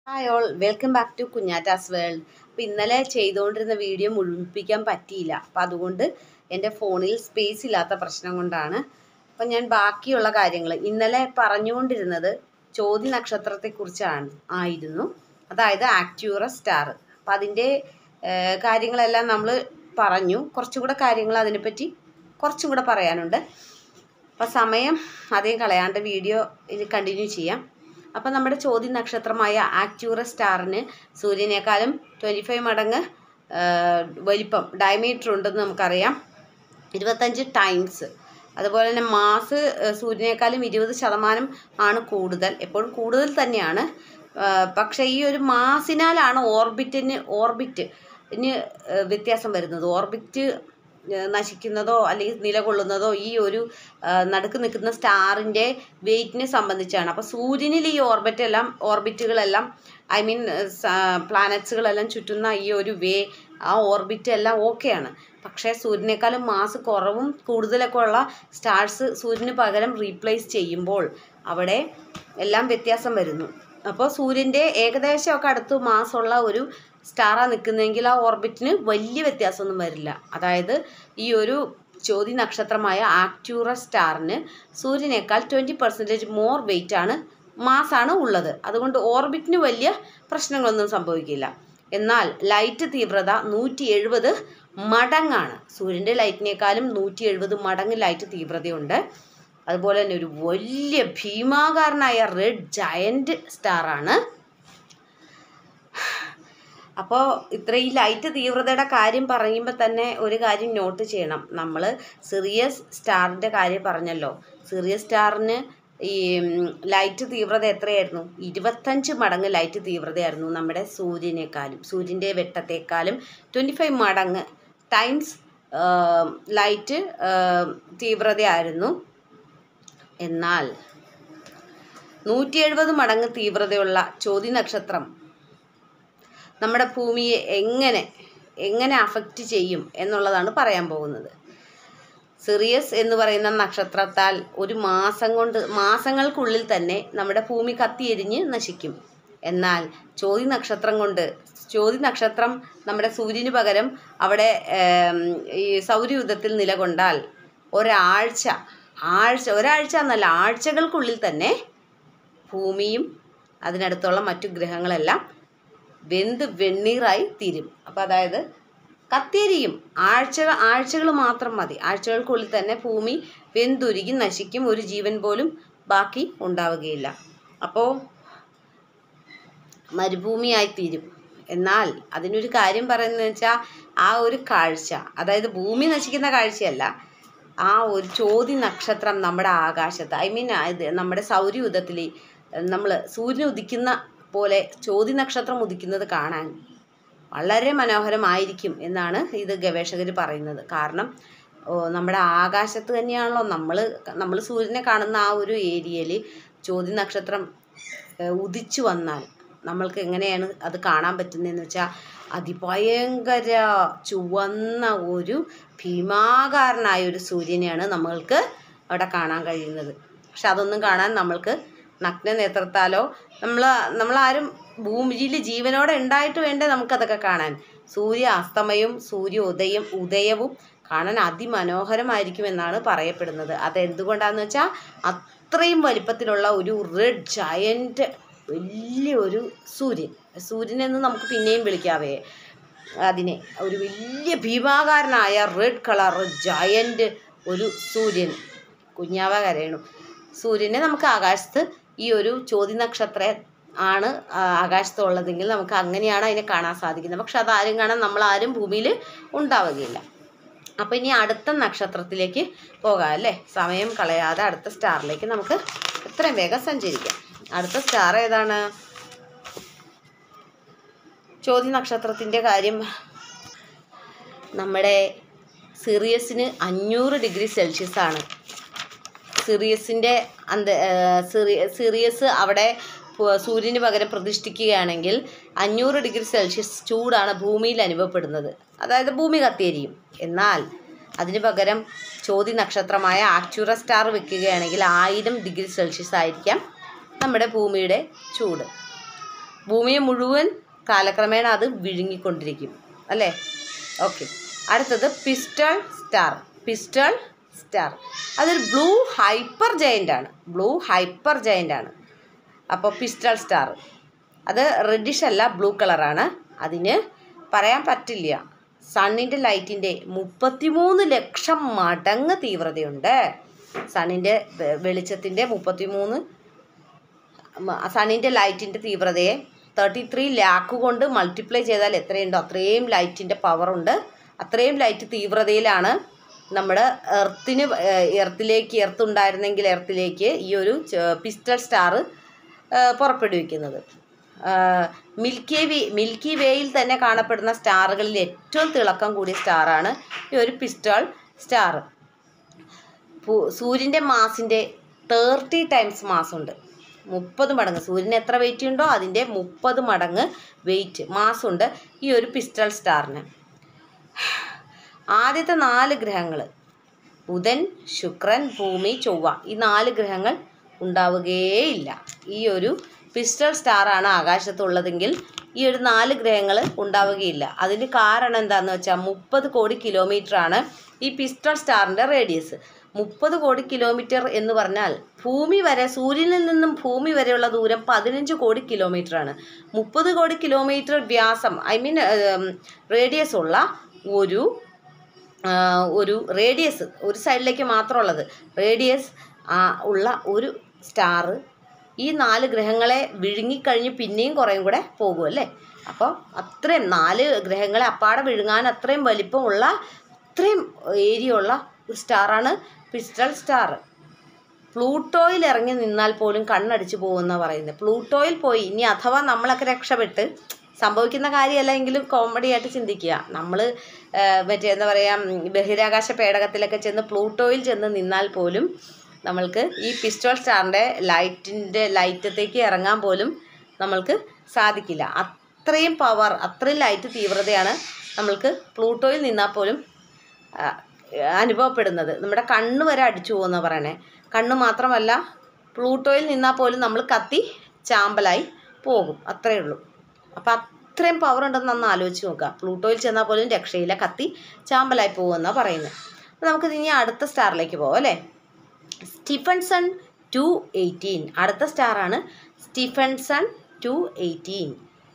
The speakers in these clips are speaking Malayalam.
hi all welcome back to Kunjatta's world അപ്പോൾ ഇന്നലെ ചെയ്തുകൊണ്ടിരുന്ന വീഡിയോ മുഴുമിപ്പിക്കാൻ പറ്റിയില്ല അപ്പോൾ അതുകൊണ്ട് എൻ്റെ ഫോണിൽ സ്പേസ് ഇല്ലാത്ത പ്രശ്നം കൊണ്ടാണ് അപ്പം ഞാൻ ബാക്കിയുള്ള കാര്യങ്ങൾ ഇന്നലെ പറഞ്ഞുകൊണ്ടിരുന്നത് ചോതി നക്ഷത്രത്തെക്കുറിച്ചാണ് ആയിരുന്നു അതായത് ആക്ട്യൂറ സ്റ്റാർ അപ്പം അതിൻ്റെ ഏഹ്, കാര്യങ്ങളെല്ലാം നമ്മൾ പറഞ്ഞു കുറച്ചും കൂടെ കാര്യങ്ങൾ അതിനെപ്പറ്റി കുറച്ചും കൂടെ പറയാനുണ്ട് അപ്പോൾ സമയം അധികം കളയാണ്ട് വീഡിയോ ഇനി കണ്ടിന്യൂ ചെയ്യാം അപ്പോൾ നമ്മുടെ ചോദ്യ നക്ഷത്രമായ ആക്ട്യൂറ സ്റ്റാറിന് സൂര്യനേക്കാളും ട്വൻറ്റി ഫൈവ് മടങ്ങ് ആ, വലിപ്പം ഡയമീറ്റർ ഉണ്ടെന്ന് നമുക്കറിയാം ഇരുപത്തഞ്ച് ടൈംസ് അതുപോലെ തന്നെ മാസ് ആ, സൂര്യനേക്കാളും ഇരുപത് ശതമാനം ആണ് കൂടുതൽ എപ്പോഴും കൂടുതൽ തന്നെയാണ് ആ, പക്ഷേ ഈ ഒരു മാസിനാലാണ് ഓർബിറ്റിന് ഓർബിറ്റ് ന് വ്യത്യാസം വരുന്നത് ഓർബിറ്റ് ഏഹ് നശിക്കുന്നതോ അല്ലെങ്കിൽ നിലകൊള്ളുന്നതോ ഈ ഒരു ആ, നടുക്ക് നിൽക്കുന്ന സ്റ്റാറിൻ്റെ വെയിറ്റിനെ സംബന്ധിച്ചാണ് അപ്പോൾ സൂര്യനിൽ ഈ ഓർബിറ്റ് എല്ലാം ഓർബിറ്റുകളെല്ലാം ഐ മീൻ പ്ലാനറ്റ്സുകളെല്ലാം ചുറ്റുന്ന ഈ ഒരു വേ ആ ഓർബിറ്റ് എല്ലാം ഓക്കെയാണ് പക്ഷേ സൂര്യനേക്കാളും മാസ് കുറവും കൂടുതലൊക്കെ ഉള്ള സ്റ്റാർസ് സൂര്യന് പകരം റീപ്ലേസ് ചെയ്യുമ്പോൾ അവിടെ എല്ലാം വ്യത്യാസം വരുന്നു അപ്പോൾ സൂര്യൻ്റെ ഏകദേശമൊക്കെ അടുത്ത് മാസമുള്ള ഒരു സ്റ്റാറാണ് നിൽക്കുന്നതെങ്കിൽ ആ ഓർബിറ്റിന് വലിയ വ്യത്യാസമൊന്നും വരില്ല അതായത് ഈ ഒരു ചോതി നക്ഷത്രമായ ആക്ട്യൂറ സ്റ്റാറിന് സൂര്യനേക്കാൾ ട്വൻറ്റി പെർസെൻറ്റേജ് മോർ വെയിറ്റ് ആണ് മാസാണ് ഉള്ളത് അതുകൊണ്ട് ഓർബിറ്റിന് വലിയ പ്രശ്നങ്ങളൊന്നും സംഭവിക്കില്ല എന്നാൽ ലൈറ്റ് തീവ്രത നൂറ്റി എഴുപത് മടങ്ങാണ് സൂര്യൻ്റെ ലൈറ്റിനേക്കാളും നൂറ്റി എഴുപത് മടങ്ങ് ലൈറ്റ് തീവ്രതയുണ്ട് അതുപോലെ തന്നെ ഒരു വലിയ ഭീമാകാരനായ റെഡ് ജയൻറ്റ് സ്റ്റാറാണ് അപ്പോൾ ഇത്ര ഈ ലൈറ്റ് തീവ്രതയുടെ കാര്യം പറയുമ്പോൾ തന്നെ ഒരു കാര്യം നോട്ട് ചെയ്യണം നമ്മൾ സിറിയസ് സ്റ്റാറിൻ്റെ കാര്യം പറഞ്ഞല്ലോ സിറിയസ് സ്റ്റാറിന് ഈ ഉം, ലൈറ്റ് തീവ്രത എത്രയായിരുന്നു ഇരുപത്തഞ്ച് മടങ്ങ് ലൈറ്റ് തീവ്രതയായിരുന്നു നമ്മുടെ സൂര്യനേക്കാളും സൂര്യൻ്റെ വെട്ടത്തേക്കാളും ട്വൻറ്റി ഫൈവ് മടങ്ങ് ടൈംസ് ലൈറ്റ് തീവ്രതയായിരുന്നു എന്നാൽ നൂറ്റി എഴുപത് മടങ്ങ് തീവ്രതയുള്ള ചോതി നക്ഷത്രം നമ്മുടെ ഭൂമിയെ എങ്ങനെ എങ്ങനെ അഫക്റ്റ് ചെയ്യും എന്നുള്ളതാണ് പറയാൻ പോകുന്നത് സിറിയസ് എന്ന് പറയുന്ന നക്ഷത്രത്താൽ ഒരു മാസം കൊണ്ട് മാസങ്ങൾക്കുള്ളിൽ തന്നെ നമ്മുടെ ഭൂമി കത്തിയെരിഞ്ഞ് നശിക്കും എന്നാൽ ചോതി നക്ഷത്രം കൊണ്ട് ചോതി നക്ഷത്രം നമ്മുടെ സൂര്യന് പകരം അവിടെ ഏം, ഈ സൗരയൂഥത്തിൽ നിലകൊണ്ടാൽ ഒരാഴ്ച ആഴ്ച ഒരാഴ്ച എന്നല്ല ആഴ്ചകൾക്കുള്ളിൽ തന്നെ ഭൂമിയും അതിനടുത്തുള്ള മറ്റു ഗ്രഹങ്ങളെല്ലാം വെന്ത് വെണ്ണീറായി തീരും അപ്പോൾ അതായത് കത്തിയെരിയും ആഴ്ച ആഴ്ചകൾ മാത്രം മതി ആഴ്ചകൾക്കുള്ളിൽ തന്നെ ഭൂമി വെന്തുരുകി നശിക്കും ഒരു ജീവൻ പോലും ബാക്കി ഉണ്ടാവുകയില്ല അപ്പോൾ മരുഭൂമിയായി തീരും എന്നാൽ അതിനൊരു കാര്യം പറയുന്നത് വെച്ചാൽ ആ ഒരു കാഴ്ച അതായത് ഭൂമി നശിക്കുന്ന കാഴ്ചയല്ല ആ ഒരു ചോതി നക്ഷത്രം നമ്മുടെ ആകാശത്ത് ഐ മീൻ ഇത് നമ്മുടെ സൗരയൂഥത്തിൽ നമ്മൾ സൂര്യൻ ഉദിക്കുന്ന പോലെ ചോതി നക്ഷത്രം ഉദിക്കുന്നത് കാണാൻ വളരെ മനോഹരമായിരിക്കും എന്നാണ് ഇത് ഗവേഷകർ പറയുന്നത് കാരണം ഓ, നമ്മുടെ ആകാശത്ത് തന്നെയാണല്ലോ നമ്മൾ നമ്മൾ സൂര്യനെ കാണുന്ന ആ ഒരു ഏരിയയിൽ ചോതി നക്ഷത്രം ഏഹ്, ഉദിച്ചു വന്നാൽ നമ്മൾക്ക് എങ്ങനെയാണ് അത് കാണാൻ പറ്റുന്നതെന്ന് വെച്ചാൽ അതിഭയങ്കര ചുവന്ന ഒരു ഭീമാകാരനായ ഒരു സൂര്യനെയാണ് നമ്മൾക്ക് അവിടെ കാണാൻ കഴിയുന്നത് പക്ഷെ അതൊന്നും കാണാൻ നമ്മൾക്ക് നഗ്ന നേത്രത്താലോ നമ്മൾ നമ്മളാരും ഭൂമിയിൽ ജീവനോടെ ഉണ്ടായിട്ട് വേണ്ടേ നമുക്കതൊക്കെ കാണാൻ സൂര്യ അസ്തമയവും സൂര്യ ഉദയം ഉദയവും കാണാൻ അതിമനോഹരമായിരിക്കും എന്നാണ് പറയപ്പെടുന്നത് അത് എന്തുകൊണ്ടാന്ന് വെച്ചാൽ അത്രയും വലിപ്പത്തിലുള്ള ഒരു റെഡ് ജയൻറ്റ് വലിയ ഒരു സൂര്യൻ സൂര്യനെന്ന് നമുക്ക് പിന്നെയും വിളിക്കാവേ അതിനെ ഒരു വലിയ ഭീമാകാരനായ റെഡ് കളർ ജയൻറ്റ് ഒരു സൂര്യൻ കുഞ്ഞാവ കരയണു സൂര്യനെ നമുക്ക് ആകാശത്ത് ഈ ഒരു ചോതി നക്ഷത്ര ആണ് ആ, ആകാശത്തുള്ളതെങ്കിൽ നമുക്ക് അങ്ങനെയാണ് അതിനെ കാണാൻ സാധിക്കുന്നത് പക്ഷെ അതാരും കാണാൻ നമ്മളാരും ഭൂമിയിൽ ഉണ്ടാവുകയില്ല അപ്പോൾ ഇനി അടുത്ത നക്ഷത്രത്തിലേക്ക് പോകാം അല്ലേ സമയം കളയാതെ അടുത്ത സ്റ്റാറിലേക്ക് നമുക്ക് എത്രയും വേഗം സഞ്ചരിക്കാം അടുത്ത സ്റ്റാർ ഏതാണ് ചോതി നക്ഷത്രത്തിൻ്റെ കാര്യം നമ്മുടെ സിറിയസിന് അഞ്ഞൂറ് ഡിഗ്രി സെൽഷ്യസ് ആണ് സിറിയസിൻ്റെ അന്ത സിറിയ സിറിയസ് അവിടെ പു- സൂര്യന് പകരം പ്രതിഷ്ഠിക്കുകയാണെങ്കിൽ അഞ്ഞൂറ് ഡിഗ്രി സെൽഷ്യസ് ചൂടാണ് ഭൂമിയിൽ അനുഭവപ്പെടുന്നത് അതായത് ഭൂമി കത്തിയെരിയും എന്നാൽ അതിന് പകരം ചോതി നക്ഷത്രമായ ആക്ചുറ സ്റ്റാർ വെക്കുകയാണെങ്കിൽ ആയിരം ഡിഗ്രി സെൽഷ്യസ് ആയിരിക്കാം നമ്മുടെ ഭൂമിയുടെ ചൂട് ഭൂമിയെ മുഴുവൻ കാലക്രമേണ അത് വിഴുങ്ങിക്കൊണ്ടിരിക്കും അല്ലേ ഓക്കെ അടുത്തത് പിസ്റ്റൾ സ്റ്റാർ പിസ്റ്റൾ സ്റ്റാർ അതൊരു ബ്ലൂ ഹൈപ്പർ ജയൻ്റ് ആണ് ബ്ലൂ ഹൈപ്പർ ജയൻ്റ് ആണ് അപ്പോൾ പിസ്റ്റൾ സ്റ്റാർ അത് റെഡിഷ് അല്ല ബ്ലൂ കളറാണ് അതിന് പറയാൻ പറ്റില്ല സണ്ണിൻ്റെ ലൈറ്റിൻ്റെ മുപ്പത്തിമൂന്ന് ലക്ഷം മടങ്ങ് തീവ്രതയുണ്ട് സണ്ണിൻ്റെ വെളിച്ചത്തിൻ്റെ മുപ്പത്തിമൂന്ന് സണ്ണിൻ്റെ ലൈറ്റിൻ്റെ തീവ്രതയെ തേർട്ടി ത്രീ ലാക്ക് കൊണ്ട് മൾട്ടിപ്ലൈ ചെയ്താൽ എത്രയുണ്ടോ അത്രയും ലൈറ്റിൻ്റെ പവറുണ്ട് അത്രയും ലൈറ്റ് തീവ്രതയിലാണ് നമ്മുടെ എർത്തിന് എർത്തിലേക്ക് എർത്ത് ഉണ്ടായിരുന്നെങ്കിൽ എർത്തിലേക്ക് ഈ ഒരു പിസ്റ്റൾ സ്റ്റാർ പുറപ്പെടുവിക്കുന്നത് മിൽക്കി വേ മിൽക്കി വേയിൽ തന്നെ കാണപ്പെടുന്ന സ്റ്റാറുകളിൽ ഏറ്റവും തിളക്കം കൂടിയ സ്റ്റാറാണ് ഈ ഒരു പിസ്റ്റൾ സ്റ്റാർ സൂര്യൻ്റെ മാസിൻ്റെ തേർട്ടി ടൈംസ് മാസുണ്ട് മുപ്പത് മടങ്ങ് സൂര്യന് എത്ര വെയിറ്റ് ഉണ്ടോ അതിൻ്റെ മുപ്പത് മടങ്ങ് വെയിറ്റ് മാസുണ്ട് ഈ ഒരു പിസ്റ്റൾ സ്റ്റാറിന് ആദ്യത്തെ നാല് ഗ്രഹങ്ങൾ ബുധൻ ശുക്രൻ ഭൂമി ചൊവ്വ ഈ നാല് ഗ്രഹങ്ങൾ ഉണ്ടാവുകയേയില്ല ഈ ഒരു പിസ്റ്റൾ സ്റ്റാറാണ് ആകാശത്തുള്ളതെങ്കിൽ ഈ ഒരു നാല് ഗ്രഹങ്ങൾ ഉണ്ടാവുകയില്ല അതിന് കാരണം എന്താണെന്ന് വെച്ചാൽ മുപ്പത് കോടി കിലോമീറ്ററാണ് ഈ പിസ്റ്റൾ സ്റ്റാറിൻ്റെ റേഡിയസ് മുപ്പത് കോടി കിലോമീറ്റർ എന്ന് പറഞ്ഞാൽ ഭൂമി വരെ സൂര്യനിൽ നിന്നും ഭൂമി വരെയുള്ള ദൂരം പതിനഞ്ച് കോടി കിലോമീറ്ററാണ് മുപ്പത് കോടി കിലോമീറ്റർ വ്യാസം ഐ മീൻ റേഡിയസ് ഉള്ള ഒരു ഒരു റേഡിയസ് ഒരു സൈഡിലേക്ക് മാത്രമുള്ളത് റേഡിയസ് ഉള്ള ഒരു സ്റ്റാർ ഈ നാല് ഗ്രഹങ്ങളെ വിഴുങ്ങിക്കഴിഞ്ഞ് പിന്നെയും കുറേയും കൂടെ പോകുമല്ലേ അപ്പോൾ അത്രയും നാല് ഗ്രഹങ്ങളെ അപ്പാടെ വിഴുങ്ങാൻ അത്രയും വലിപ്പമുള്ള അത്രയും ഏരിയ ഉള്ള ഒരു സ്റ്റാറാണ് പിസ്റ്റൾ സ്റ്റാർ പ്ലൂട്ടോയിൽ ഇറങ്ങി നിന്നാൽ പോലും കണ്ണടിച്ച് പോകുമെന്ന പറയുന്നത് പ്ലൂട്ടോയിൽ പോയി ഇനി അഥവാ നമ്മളൊക്കെ രക്ഷപ്പെട്ട് സംഭവിക്കുന്ന കാര്യമല്ല എങ്കിലും കോമഡി ആയിട്ട് ചിന്തിക്കുക നമ്മൾ മറ്റേ എന്താ പറയുക ബഹിരാകാശ പേടകത്തിലൊക്കെ ചെന്ന് പ്ലൂട്ടോയിൽ ചെന്ന് നിന്നാൽ പോലും നമ്മൾക്ക് ഈ പിസ്റ്റോൾ സ്റ്റാറിൻ്റെ ലൈറ്റിൻ്റെ ലൈറ്റത്തേക്ക് ഇറങ്ങാൻ പോലും നമ്മൾക്ക് സാധിക്കില്ല അത്രയും പവർ അത്രയും ലൈറ്റ് തീവ്രതയാണ് നമ്മൾക്ക് പ്ലൂട്ടോയിൽ നിന്നാൽ പോലും അനുഭവപ്പെടുന്നത് നമ്മുടെ കണ്ണ് വരെ അടിച്ചു പോകുന്ന പറയണേ കണ്ണ് മാത്രമല്ല പ്ലൂട്ടോയിൽ നിന്നാൽ പോലും നമ്മൾ കത്തി ചാമ്പലായി പോകും അത്രയേ ഉള്ളൂ അപ്പോൾ അത്രയും പവർ ഉണ്ടെന്ന് ഒന്ന് ആലോചിച്ച് നോക്കുക പ്ലൂട്ടോയിൽ ചെന്നാൽ പോലും രക്ഷയില്ല കത്തി ചാമ്പലായി പോകുമെന്നാണ് പറയുന്നത് അപ്പോൾ നമുക്കിത് ഇനി അടുത്ത സ്റ്റാറിലേക്ക് പോകാം അല്ലേ സ്റ്റീഫൻസൺ ടു എയ്റ്റീൻ അടുത്ത സ്റ്റാറാണ് സ്റ്റീഫൻസൺ ടു എയ്റ്റീൻ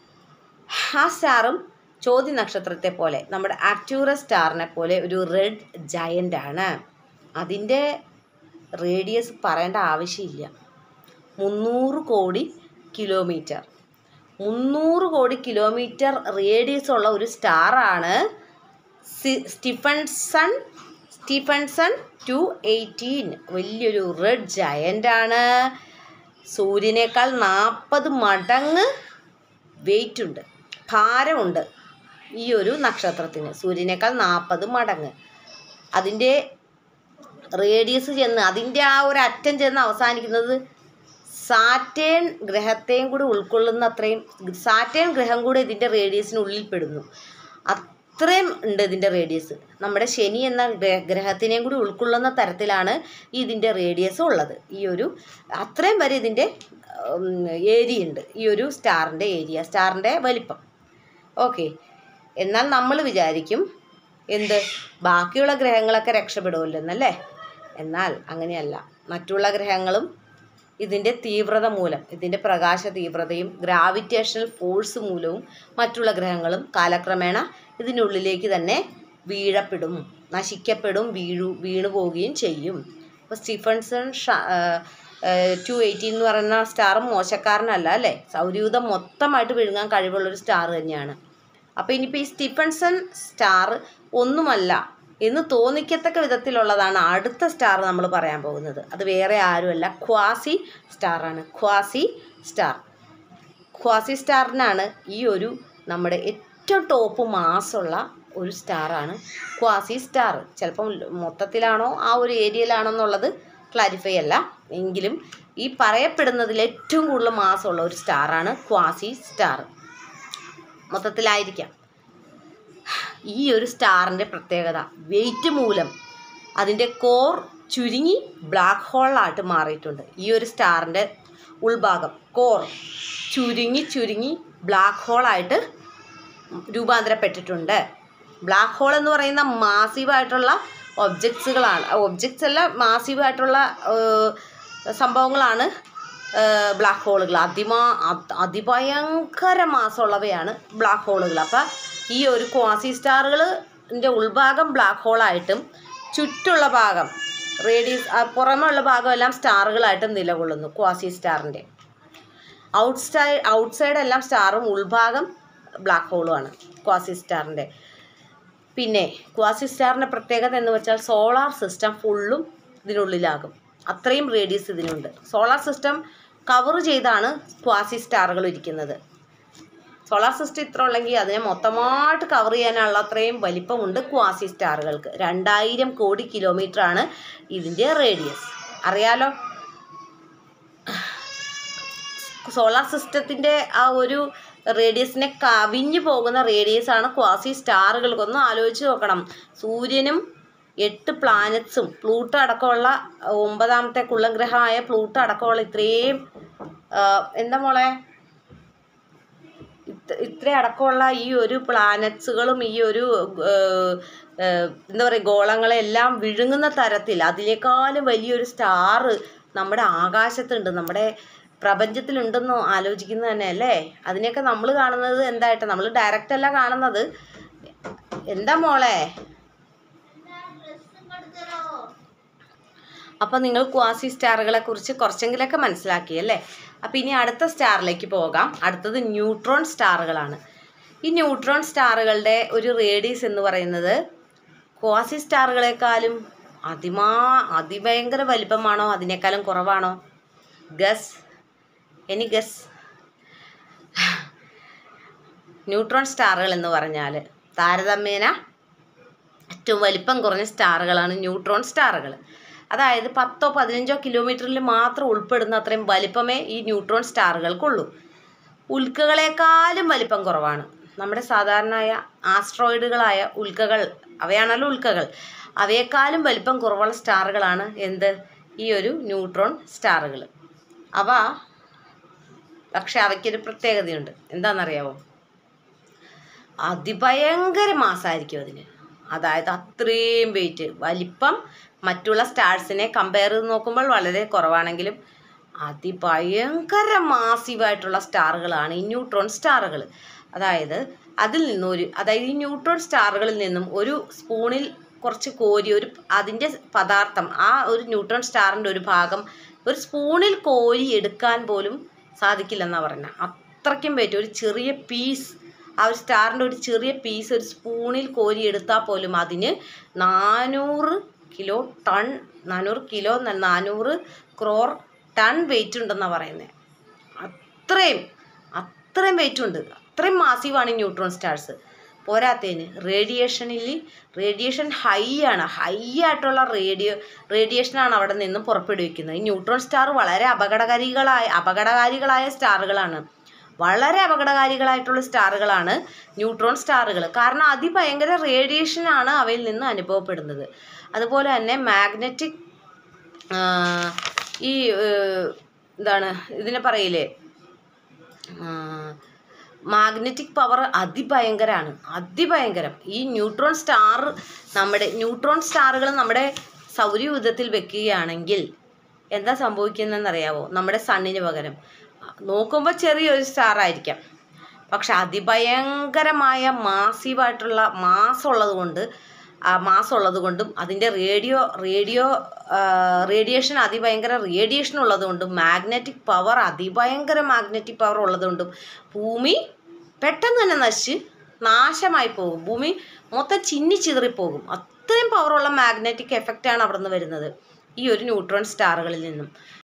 ആ സ്റ്റാറും ചോദ്യ നക്ഷത്രത്തെ പോലെ നമ്മുടെ ആക്ടൂറസ് സ്റ്റാറിനെ പോലെ ഒരു റെഡ് ജയൻ്റ് ആണ് അതിൻ്റെ റേഡിയസ് പറയേണ്ട ആവശ്യമില്ല മുന്നൂറ് കോടി കിലോമീറ്റർ മുന്നൂറ് കോടി കിലോമീറ്റർ റേഡിയസ് ഉള്ള ഒരു സ്റ്റാറാണ് സ്റ്റീഫൻസൺ സ്റ്റീഫൻസൺ ടു എയ്റ്റീൻ വലിയൊരു റെഡ് ജയൻ്റ് ആണ് സൂര്യനേക്കാൾ നാൽപ്പത് മടങ്ങ് വെയിറ്റ് ഉണ്ട് ഭാരമുണ്ട് ഈ ഒരു നക്ഷത്രത്തിന് സൂര്യനേക്കാൾ നാൽപ്പത് മടങ്ങ് അതിൻ്റെ റേഡിയസ് ചെന്ന് അതിൻ്റെ ആ ഒരു അറ്റം ചെന്ന് അവസാനിക്കുന്നത് സാറ്റേൺ ഗ്രഹത്തെയും കൂടി ഉൾക്കൊള്ളുന്ന അത്രയും സാറ്റേൺ ഗ്രഹം കൂടി ഇതിൻ്റെ റേഡിയസിനുള്ളിൽ പെടുന്നു അത്രയും ഉണ്ട് ഇതിൻ്റെ റേഡിയസ് നമ്മുടെ ശനി എന്ന ഗ്രഹ ഗ്രഹത്തിനെയും കൂടി ഉൾക്കൊള്ളുന്ന തരത്തിലാണ് ഇതിൻ്റെ റേഡിയസ് ഉള്ളത് ഈ ഒരു അത്രയും വരെ ഇതിൻ്റെ ഏരിയ ഉണ്ട് ഈ ഒരു സ്റ്റാറിൻ്റെ ഏരിയ സ്റ്റാറിൻ്റെ വലിപ്പം ഓക്കെ എന്നാൽ നമ്മൾ വിചാരിക്കും എന്ത് ബാക്കിയുള്ള ഗ്രഹങ്ങളൊക്കെ രക്ഷപ്പെടുമല്ലോ എന്നല്ലേ എന്നാൽ അങ്ങനെയല്ല മറ്റുള്ള ഗ്രഹങ്ങളും ഇതിൻ്റെ തീവ്രത മൂലം ഇതിൻ്റെ പ്രകാശ തീവ്രതയും ഗ്രാവിറ്റേഷണൽ ഫോഴ്സ് മൂലവും മറ്റുള്ള ഗ്രഹങ്ങളും കാലക്രമേണ ഇതിനുള്ളിലേക്ക് തന്നെ വീഴപ്പെടും നശിക്കപ്പെടും വീഴു വീണു പോവുകയും ചെയ്യും അപ്പോൾ സ്റ്റീഫൻസൺ ടു എയ്റ്റീൻ എന്ന് പറയുന്ന സ്റ്റാർ മോശക്കാരനല്ല അല്ലേ സൗരയൂഥം മൊത്തമായിട്ട് വിഴുങ്ങാൻ കഴിവുള്ളൊരു സ്റ്റാർ തന്നെയാണ് അപ്പോൾ ഇനിയിപ്പോൾ ഈ സ്റ്റീഫൻസൺ സ്റ്റാർ ഒന്നുമല്ല എന്ന് തോന്നിക്കത്തക്ക വിധത്തിലുള്ളതാണ് അടുത്ത സ്റ്റാർ നമ്മൾ പറയാൻ പോകുന്നത് അത് വേറെ ആരുമല്ല ക്വാസി സ്റ്റാറാണ് ക്വാസി സ്റ്റാർ ക്വാസി സ്റ്റാറിനാണ് ഈ ഒരു നമ്മുടെ ഏറ്റവും ടോപ്പ് മാസമുള്ള ഒരു സ്റ്റാറാണ് ക്വാസി സ്റ്റാർ ചിലപ്പം മൊത്തത്തിലാണോ ആ ഒരു ഏരിയയിലാണോ എന്നുള്ളത് ക്ലാരിഫൈ അല്ല എങ്കിലും ഈ പറയപ്പെടുന്നതിൽ ഏറ്റവും കൂടുതൽ മാസമുള്ള ഒരു സ്റ്റാറാണ് ക്വാസി സ്റ്റാർ മൊത്തത്തിലായിരിക്കാം ഈ ഒരു സ്റ്റാറിൻ്റെ പ്രത്യേകത വെയിറ്റ് മൂലം അതിൻ്റെ കോർ ചുരുങ്ങി ബ്ലാക്ക് ഹോളായിട്ട് മാറിയിട്ടുണ്ട് ഈ ഒരു സ്റ്റാറിൻ്റെ ഉൾഭാഗം കോർ ചുരുങ്ങി ചുരുങ്ങി ബ്ലാക്ക് ഹോളായിട്ട് രൂപാന്തരപ്പെട്ടിട്ടുണ്ട് ബ്ലാക്ക് ഹോൾ എന്ന് പറയുന്ന മാസീവായിട്ടുള്ള ഒബ്ജക്ട്സുകളാണ് ഒബ്ജക്ട്സ് അല്ല മാസീവായിട്ടുള്ള സംഭവങ്ങളാണ് ബ്ലാക്ക് ഹോളുകൾ അതിമാ അത് അതിഭയങ്കര മാസമുള്ളവയാണ് ബ്ലാക്ക് ഹോളുകൾ അപ്പം ഈ ഒരു ക്വാസി സ്റ്റാറുകളിൻ്റെ ഉൾഭാഗം ബ്ലാക്ക് ഹോളായിട്ടും ചുറ്റുള്ള ഭാഗം റേഡിയസ് പുറമെ ഭാഗം എല്ലാം സ്റ്റാറുകളായിട്ടും നിലകൊള്ളുന്നു ക്വാസി സ്റ്റാറിൻ്റെ ഔട്ട് സൈഡ് ഔട്ട് സൈഡ് എല്ലാം സ്റ്റാറും ഉൾഭാഗം ബ്ലാക്ക് ഹോളുമാണ് ക്വാസി സ്റ്റാറിൻ്റെ പിന്നെ ക്വാസി സ്റ്റാറിൻ്റെ പ്രത്യേകത എന്ന് വെച്ചാൽ സോളാർ സിസ്റ്റം ഫുള്ളും ഇതിനുള്ളിലാകും അത്രയും റേഡിയസ് ഇതിനുണ്ട് സോളാർ സിസ്റ്റം കവർ ചെയ്താണ് ക്വാസി സ്റ്റാറുകൾ ഇരിക്കുന്നത് സോളാർ സിസ്റ്റം ഇത്ര ഉള്ളെങ്കിൽ അതിനെ മൊത്തമായിട്ട് കവർ ചെയ്യാനുള്ള അത്രയും വലിപ്പമുണ്ട് ക്വാസി സ്റ്റാറുകൾക്ക് രണ്ടായിരം കോടി കിലോമീറ്റർ ആണ് ഇതിൻ്റെ റേഡിയസ് അറിയാലോ സോളാർ സിസ്റ്റത്തിൻ്റെ ആ ഒരു റേഡിയസിനെ കവിഞ്ഞു പോകുന്ന റേഡിയസ് ആണ് ക്വാസി സ്റ്റാറുകൾക്കൊന്ന് ആലോചിച്ച് നോക്കണം സൂര്യനും എട്ട് പ്ലാനറ്റ്സും പ്ലൂട്ടോ അടക്കമുള്ള ഒമ്പതാമത്തെ കുള്ളഗ്രഹമായ പ്ലൂട്ടോ അടക്കമുള്ള ഇത്രയും ആ, എന്താ മോളെ ഇത്ര ഇത്ര അടക്കമുള്ള ഈ ഒരു പ്ലാനറ്റ്സുകളും ഈ ഒരു ഏഹ്, ഏഹ്, എന്താ പറയുക ഗോളങ്ങളെല്ലാം വിഴുങ്ങുന്ന തരത്തിൽ അതിനേക്കാളും വലിയൊരു സ്റ്റാർ നമ്മുടെ ആകാശത്തുണ്ട് നമ്മുടെ പ്രപഞ്ചത്തിലുണ്ടെന്നോ ആലോചിക്കുന്നത് തന്നെ അല്ലേ അതിനെയൊക്കെ നമ്മൾ കാണുന്നത് എന്തായിട്ട് നമ്മൾ ഡയറക്റ്റ് അല്ല കാണുന്നത് എന്താ മോളെ അപ്പോൾ നിങ്ങൾ ക്വാസി സ്റ്റാറുകളെ കുറിച്ച് കുറച്ചെങ്കിലൊക്കെ മനസ്സിലാക്കി അല്ലേ അപ്പോൾ ഇനി അടുത്ത സ്റ്റാറിലേക്ക് പോകാം അടുത്തത് ന്യൂട്രോൺ സ്റ്റാറുകളാണ് ഈ ന്യൂട്രോൺ സ്റ്റാറുകളുടെ ഒരു റേഡിയസ് എന്ന് പറയുന്നത് ക്വാസി സ്റ്റാറുകളെക്കാളും അതിമാ അതിഭയങ്കര വലിപ്പമാണോ അതിനേക്കാളും കുറവാണോ ഗസ് എനി ഗസ് ന്യൂട്രോൺ സ്റ്റാറുകൾ എന്ന് പറഞ്ഞാൽ താരതമ്യേന ഏറ്റവും വലിപ്പം കുറഞ്ഞ സ്റ്റാറുകളാണ് ന്യൂട്രോൺ സ്റ്റാറുകൾ അതായത് പത്തോ പതിനഞ്ചോ കിലോമീറ്ററിൽ മാത്രം ഉൾപ്പെടുന്ന അത്രയും വലിപ്പമേ ഈ ന്യൂട്രോൺ സ്റ്റാറുകൾക്കുള്ളൂ ഉൽക്കകളെക്കാളും വലിപ്പം കുറവാണ് നമ്മുടെ സാധാരണയായ ആസ്ട്രോയിഡുകളായ ഉൽക്കകൾ അവയാണല്ലോ ഉൽക്കകൾ അവയെക്കാളും വലിപ്പം കുറവുള്ള സ്റ്റാറുകളാണ് എന്ത് ഈ ഒരു ന്യൂട്രോൺ സ്റ്റാറുകൾ അവ പക്ഷെ അവയ്ക്കൊരു പ്രത്യേകതയുണ്ട് എന്താണെന്നറിയാമോ അതിഭയങ്കര മാസമായിരിക്കും അതിന് അതായത് അത്രയും വെയിറ്റ് വലിപ്പം മറ്റുള്ള സ്റ്റാർസിനെ കമ്പയർ ചെയ്ത് നോക്കുമ്പോൾ വളരെ കുറവാണെങ്കിലും അതിഭയങ്കര മാസീവായിട്ടുള്ള സ്റ്റാറുകളാണ് ഈ ന്യൂട്രോൺ സ്റ്റാറുകൾ അതായത് അതിൽ നിന്നും ഒരു അതായത് ഈ ന്യൂട്രോൺ സ്റ്റാറുകളിൽ നിന്നും ഒരു സ്പൂണിൽ കുറച്ച് കോരി ഒരു അതിൻ്റെ പദാർത്ഥം ആ ഒരു ന്യൂട്രോൺ സ്റ്റാറിൻ്റെ ഒരു ഭാഗം ഒരു സ്പൂണിൽ കോരി എടുക്കാൻ പോലും സാധിക്കില്ലെന്നാണ് പറയുന്നത് അത്രയ്ക്കും വെയിറ്റ് ഒരു ചെറിയ പീസ് ആ ഒരു സ്റ്റാറിൻ്റെ ഒരു ചെറിയ പീസ് ഒരു സ്പൂണിൽ കോരി എടുത്താൽ പോലും അതിന് നാനൂറ് കിലോ ടൺ നാനൂറ് കിലോ എന്നല്ല, നാനൂറ് ക്രോർ ടൺ വെയിറ്റ് ഉണ്ടെന്നാണ് പറയുന്നത് അത്രയും അത്രയും വെയിറ്റ് ഉണ്ട് അത്രയും മാസീവാണ് ഈ ന്യൂട്രോൺ സ്റ്റാർസ് പോരാത്തതിന് റേഡിയേഷനിൽ റേഡിയേഷൻ ഹൈ ആണ് ഹൈ ആയിട്ടുള്ള റേഡിയോ റേഡിയേഷനാണ് അവിടെ നിന്നും പുറപ്പെടുവിക്കുന്നത് ഈ ന്യൂട്രോൺ സ്റ്റാർ വളരെ അപകടകാരികളായ അപകടകാരികളായ സ്റ്റാറുകളാണ് വളരെ അപകടകാരികളായിട്ടുള്ള സ്റ്റാറുകളാണ് ന്യൂട്രോൺ സ്റ്റാറുകൾ കാരണം അതിഭയങ്കര റേഡിയേഷനാണ് അവയിൽ നിന്ന് അനുഭവപ്പെടുന്നത് അതുപോലെ തന്നെ മാഗ്നറ്റിക് ഈ ഏഹ്, എന്താണ് ഇതിനെ പറയില്ലേ മാഗ്നറ്റിക് പവർ അതിഭയങ്കരമാണ് അതിഭയങ്കരം ഈ ന്യൂട്രോൺ സ്റ്റാർ നമ്മുടെ ന്യൂട്രോൺ സ്റ്റാറുകൾ നമ്മുടെ സൗരയൂഥത്തിൽ വെക്കുകയാണെങ്കിൽ എന്താ സംഭവിക്കുന്നതെന്നറിയാവോ നമ്മുടെ സണ്ണിന് പകരം നോക്കുമ്പോൾ ചെറിയൊരു സ്റ്റാർ ആയിരിക്കാം പക്ഷെ അതിഭയങ്കരമായ മാസീവായിട്ടുള്ള മാസം ഉള്ളത് കൊണ്ട് ആ മാസം ഉള്ളത് കൊണ്ടും അതിൻ്റെ റേഡിയോ റേഡിയോ റേഡിയേഷൻ അതിഭയങ്കര റേഡിയേഷൻ ഉള്ളത് കൊണ്ടും മാഗ്നറ്റിക് പവർ അതിഭയങ്കര മാഗ്നറ്റിക് പവർ ഉള്ളത് കൊണ്ടും ഭൂമി പെട്ടെന്ന് തന്നെ നശിച്ച് നാശമായി പോകും ഭൂമി മൊത്തം ചിന്നി ചിതറിപ്പോകും അത്രയും പവറുള്ള മാഗ്നറ്റിക് എഫക്റ്റാണ് അവിടെ നിന്ന് വരുന്നത് ഈ ഒരു ന്യൂട്രോൺ സ്റ്റാറുകളിൽ നിന്നും